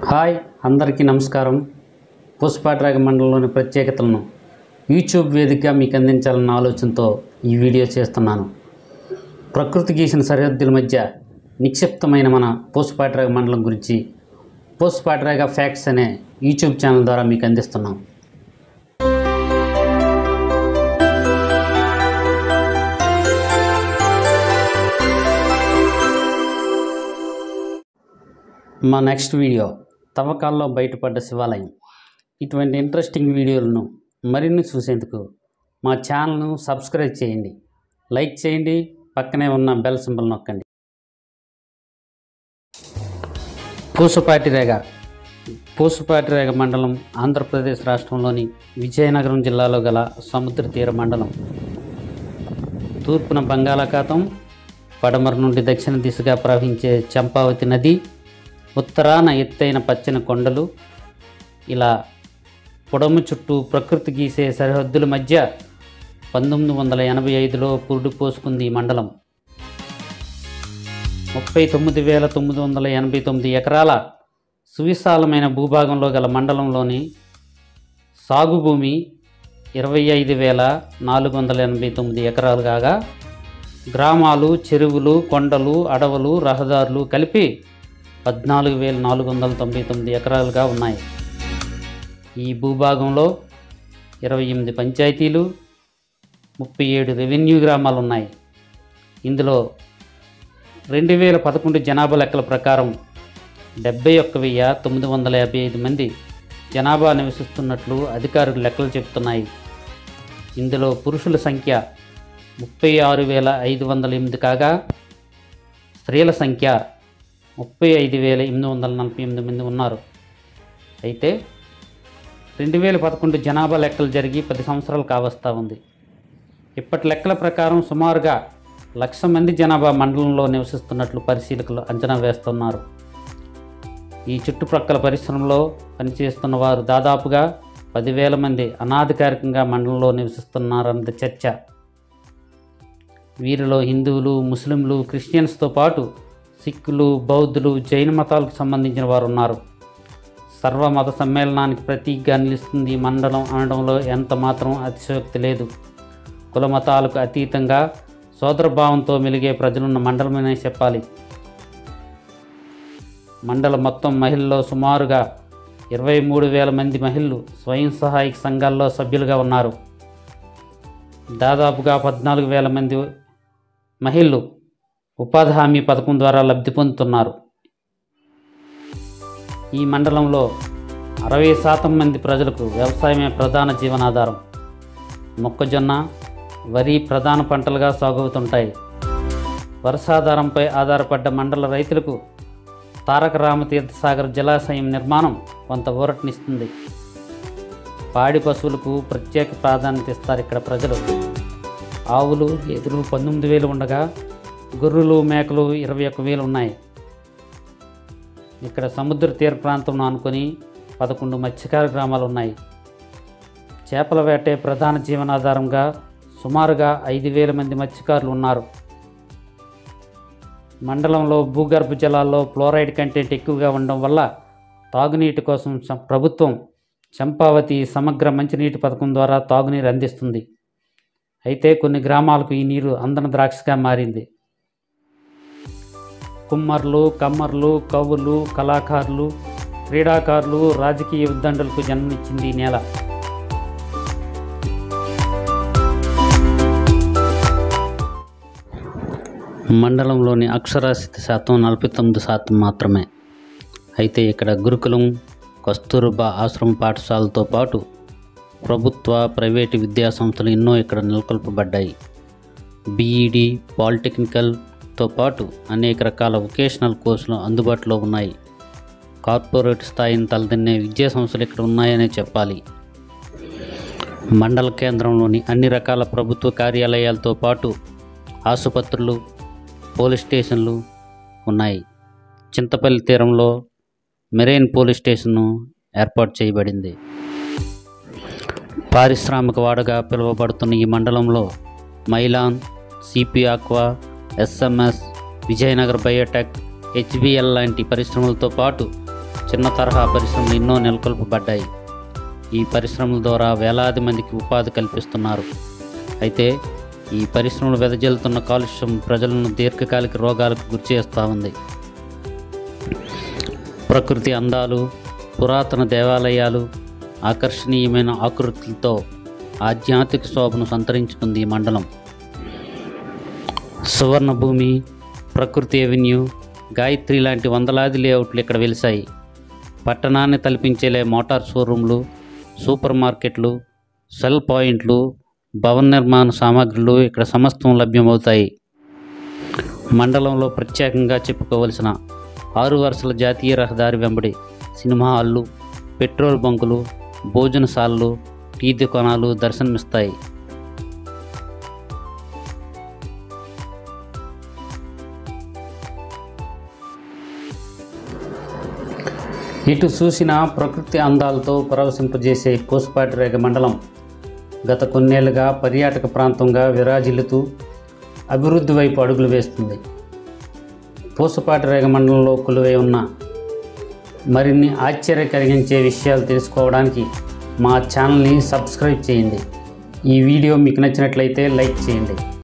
hi అందరికీ నమస్కారం పుష్పాట్రాగ మండలంలోని ప్రత్యేకతలను యూట్యూబ్ వేదికగా మీకు అందించాలన్న ఆలోచనతో ఈ వీడియో చేస్తున్నాను ప్రకృతి గీసిన సరిహద్దుల మధ్య నిక్షిప్తమైన మన పోస్పాట్రాగ మండలం గురించి పోస్పాట్రాగ ఫ్యాక్ట్స్ అనే యూట్యూబ్ ఛానల్ ద్వారా మీకు అందిస్తున్నాం మా నెక్స్ట్ వీడియో తవ్వకాల్లో బయటపడ్డ శివాలయం ఇటువంటి ఇంట్రెస్టింగ్ వీడియోలను మరిన్ని చూసేందుకు మా ఛానల్ను సబ్స్క్రైబ్ చేయండి లైక్ చేయండి పక్కనే ఉన్న బెల్ సింబల్ నొక్కండి పూసపాటిరేగ పూసపాటిరేగ మండలం ఆంధ్రప్రదేశ్ రాష్ట్రంలోని విజయనగరం జిల్లాలో గల సముద్ర తీర మండలం తూర్పున బంగాళాఖాతం పడమర నుండి దక్షిణ దిశగా ప్రవహించే చంపావతి నది ఉత్తరాన ఎత్తైన పచ్చని కొండలు ఇలా పొడము చుట్టూ ప్రకృతి గీసే సరిహద్దుల మధ్య పంతొమ్మిది వందల ఎనభై ఐదులో పురుడు పోసుకుంది ఈ మండలం ముప్పై తొమ్మిది వేల తొమ్మిది వందల ఎనభై తొమ్మిది ఎకరాల సువిశాలమైన భూభాగంలో గల మండలంలోని సాగు భూమి ఇరవై ఐదు వేల నాలుగు వందల ఎనభై తొమ్మిది ఎకరాలు కాగా గ్రామాలు చెరువులు కొండలు అడవులు రహదారులు కలిపి పద్నాలుగు వేల నాలుగు వందల తొంభై తొమ్మిది ఎకరాలుగా ఉన్నాయి ఈ భూభాగంలో ఇరవై ఎనిమిది పంచాయతీలు ముప్పై ఏడు రెవెన్యూ గ్రామాలు ఉన్నాయి ఇందులో రెండు వేల పదకొండు జనాభా లెక్కల ప్రకారం డెబ్బై ఒక్క వెయ్యి తొమ్మిది వందల యాభై ఐదు మంది జనాభా నివసిస్తున్నట్లు అధికారులు లెక్కలు చెబుతున్నాయి ఇందులో పురుషుల సంఖ్య ముప్పై ఆరు వేల ఐదు వందల ఎనిమిది కాగా స్త్రీల సంఖ్య ముప్పై ఐదు వేల ఎనిమిది వందల నలభై ఎనిమిది మంది ఉన్నారు అయితే రెండు వేల పదకొండు జనాభా లెక్కలు జరిగి పది సంవత్సరాలు కావస్తా ఉంది ఇప్పటి లెక్కల ప్రకారం సుమారుగా లక్ష మంది జనాభా మండలంలో నివసిస్తున్నట్లు పరిశీలకులు అంచనా వేస్తున్నారు ఈ చుట్టుప్రక్కల పరిశ్రమలో పనిచేస్తున్న వారు దాదాపుగా పదివేల మంది అనాధికారికంగా మండలంలో నివసిస్తున్నారన్నది చర్చ వీరిలో హిందువులు ముస్లింలు క్రిస్టియన్స్తో పాటు సిక్కులు బౌద్ధులు జైన మతాలకు సంబంధించిన వారు ఉన్నారు సర్వమత సమ్మేళనానికి ప్రతీకగా నిలుస్తుంది ఈ మండలం అనడంలో ఎంత మాత్రం అతిశయోక్తి లేదు కుల మతాలకు అతీతంగా సోదరభావంతో మెలిగే ప్రజలున్న మండలమనే చెప్పాలి మండల మొత్తం మహిళల్లో సుమారుగా ఇరవై మూడు వేల మంది మహిళలు స్వయం సహాయక సంఘాల్లో సభ్యులుగా ఉన్నారు దాదాపుగా పద్నాలుగు వేల మంది మహిళలు ఉపాధి హామీ పథకం ద్వారా లబ్ధి పొందుతున్నారు ఈ మండలంలో అరవై శాతం మంది ప్రజలకు వ్యవసాయమే ప్రధాన జీవనాధారం మొక్కజొన్న వరి ప్రధాన పంటలుగా సాగుతుంటాయి వర్షాధారంపై ఆధారపడ్డ మండల రైతులకు తారక రామతీర్థ సాగర్ జలాశయం నిర్మాణం కొంత ఊరటనిస్తుంది పాడి పశువులకు ప్రత్యేక ప్రాధాన్యత ఇస్తారు ఇక్కడ ప్రజలు ఆవులు గేదెలు పంతొమ్మిది వేలు ఉండగా గొర్రెలు మేకలు ఇరవై ఒక్క వేలు ఉన్నాయి ఇక్కడ సముద్ర తీర ప్రాంతం ఆనుకొని పదకొండు మత్స్యకార గ్రామాలు ఉన్నాయి చేపల వేటే ప్రధాన జీవనాధారంగా సుమారుగా ఐదు వేల మంది మత్స్యకారులు ఉన్నారు మండలంలో భూగర్భ జలాల్లో ఫ్లోరైడ్ కంటెంట్ ఎక్కువగా ఉండడం వల్ల తాగునీటి కోసం చ- ప్రభుత్వం చంపావతి సమగ్ర మంచినీటి పథకం ద్వారా తాగునీరు అందిస్తుంది అయితే కొన్ని గ్రామాలకు ఈ నీరు అందని ద్రాక్షగా మారింది కుమ్మర్లు కమ్మర్లు కవులు కళాకారులు క్రీడాకారులు రాజకీయ ఉద్దండులకు జన్మనిచ్చింది ఈ నేల మండలంలోని అక్షరాస్యత శాతం నలభై తొమ్మిది శాతం మాత్రమే అయితే ఇక్కడ గురుకులం కస్తూర్బా ఆశ్రమ పాఠశాలతో పాటు ప్రభుత్వ ప్రైవేటు విద్యా సంస్థలు ఎన్నో ఇక్కడ నెలకొల్పబడ్డాయి బీఈడి పాలిటెక్నికల్తో పాటు అనేక రకాల వొకేషనల్ కోర్సులు అందుబాటులో ఉన్నాయి కార్పొరేట్ స్థాయిని తలదన్నే విద్యా సంస్థలు ఇక్కడ ఉన్నాయనే చెప్పాలి మండల కేంద్రంలోని అన్ని రకాల ప్రభుత్వ కార్యాలయాలతో పాటు ఆసుపత్రులు పోలీస్ స్టేషన్లు ఉన్నాయి చింతపల్లి తీరంలో మెరైన్ పోలీస్ స్టేషన్ను ఏర్పాటు చేయబడింది పారిశ్రామిక వాడగా పిలువబడుతున్న ఈ మండలంలో Mylan CP aqua SMS Vijayanagar biotech HBL లాంటి పరిశ్రమలతో పాటు చిన్న తరహా పరిశ్రమలు ఎన్నో నెలకొల్పబడ్డాయి ఈ పరిశ్రమల ద్వారా వేలాది మందికి ఉపాధి కల్పిస్తున్నారు అయితే ఈ పరిశ్రమలు వెదజల్లుతున్న కాలుష్యం ప్రజలను దీర్ఘకాలిక రోగాలకు గురిచేస్తూ ఉంది ప్రకృతి అందాలు పురాతన దేవాలయాలు ఆకర్షణీయమైన ఆకృతులతో ఆధ్యాత్మిక శోభను సంతరించుకుంది ఈ మండలం సువర్ణభూమి ప్రకృతి ఎవెన్యూ గాయత్రి లాంటి వందలాది లేఅవుట్లు ఇక్కడ వెలిశాయి పట్టణాన్ని తలపించేలే మోటార్ షోరూంలు సూపర్ మార్కెట్లు సెల్ పాయింట్లు భవన నిర్మాణ సామాగ్రులు ఇక్కడ సమస్తం లభ్యమవుతాయి మండలంలో ప్రత్యేకంగా చెప్పుకోవలసిన ఆరు వరుసల జాతీయ రహదారి వెంబడి సినిమా హాళ్ళు పెట్రోల్ బంకులు భోజనశాలలు టీ దుకాణాలు దర్శనమిస్తాయి ఇటు చూసిన ప్రకృతి అందాలతో పరవశింపజేసే కోసుపాటిరేగ మండలం గత కొన్నేళ్లుగా పర్యాటక ప్రాంతంగా విరాజిల్లుతూ అభివృద్ధి వైపు అడుగులు వేస్తుంది పూసపాటిరేగ మండలంలో కొలువై ఉన్న మరిన్ని ఆశ్చర్య కలిగించే విషయాలు తెలుసుకోవడానికి మా ఛానల్ని సబ్స్క్రైబ్ చేయండి ఈ వీడియో మీకు నచ్చినట్లయితే లైక్ చేయండి